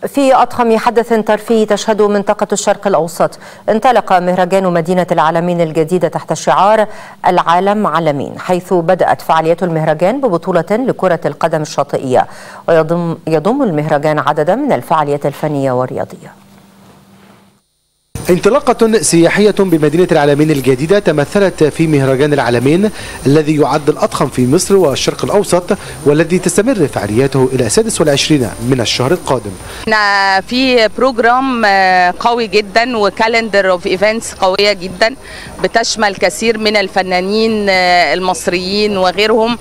في أضخم حدث ترفيهي تشهده منطقة الشرق الأوسط انطلق مهرجان مدينة العالمين الجديدة تحت شعار العالم عالمين حيث بدأت فعاليات المهرجان ببطولة لكرة القدم الشاطئية ويضم يضم المهرجان عددا من الفعاليات الفنية والرياضية انطلاقة سياحية بمدينة العالمين الجديدة تمثلت في مهرجان العالمين الذي يعد الأضخم في مصر والشرق الأوسط والذي تستمر فعالياته إلى 26 من الشهر القادم احنا في بروجرام قوي جدا وكالندر اوف ايفنتس قويه جدا بتشمل كثير من الفنانين المصريين وغيرهم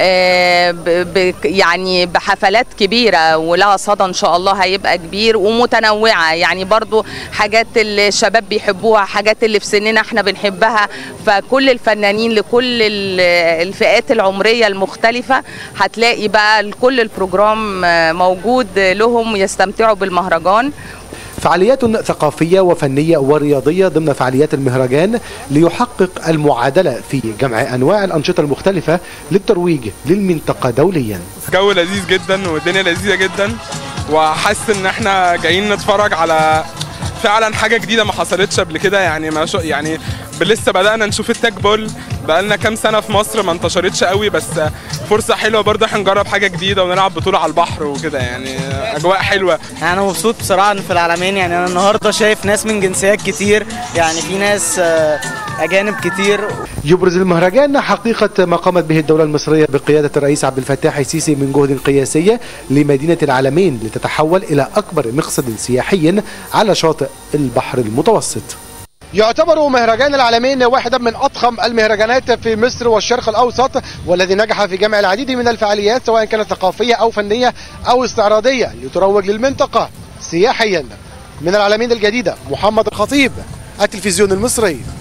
يعني بحفلات كبيره ولها صدى ان شاء الله هيبقى كبير ومتنوعه يعني برضو حاجات الشباب بيحبوها حاجات اللي في سننا احنا بنحبها فكل الفنانين لكل الفئات العمريه المختلفه هتلاقي بقى كل البروجرام موجود لهم يستمتعوا بالمهرجان فعاليات ثقافية وفنية ورياضية ضمن فعاليات المهرجان ليحقق المعادلة في جمع أنواع الأنشطة المختلفة للترويج للمنطقة دوليا جو لذيذ جدا والدنيا لذيذة جدا وحاسس ان احنا جايين نتفرج على فعلا حاجه جديده ما حصلتش قبل كده يعني ما شو يعني لسه بدانا نشوف التاج بول بقالنا كام سنه في مصر ما انتشرتش قوي بس فرصه حلوه برضه احنا نجرب حاجه جديده ونلعب بطوله على البحر وكده يعني اجواء حلوه يعني انا مبسوط بصراحه في العالمين يعني انا النهارده شايف ناس من جنسيات كتير يعني في ناس اجانب كتير يبرز المهرجان حقيقه ما قامت به الدوله المصريه بقياده الرئيس عبد الفتاح السيسي من جهد قياسيه لمدينه العالمين لتتحول الى اكبر مقصد سياحي على شاطئ البحر المتوسط يعتبر مهرجان العالمين واحدا من اضخم المهرجانات في مصر والشرق الاوسط والذي نجح في جمع العديد من الفعاليات سواء كانت ثقافيه او فنيه او استعراضيه لتروج للمنطقه سياحيا من العالمين الجديده محمد الخطيب التلفزيون المصري